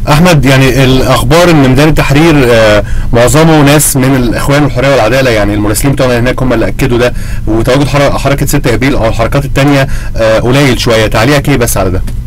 احمد يعني الاخبار ان ميدان التحرير آه، معظمه ناس من الاخوان والحريه والعداله يعني المراسلين بتوعنا هناك هم اللي اكدوا ده وتواجد حر- حركه 6 ابريل او الحركات الثانيه قليل شويه تعليقك ايه بس على ده؟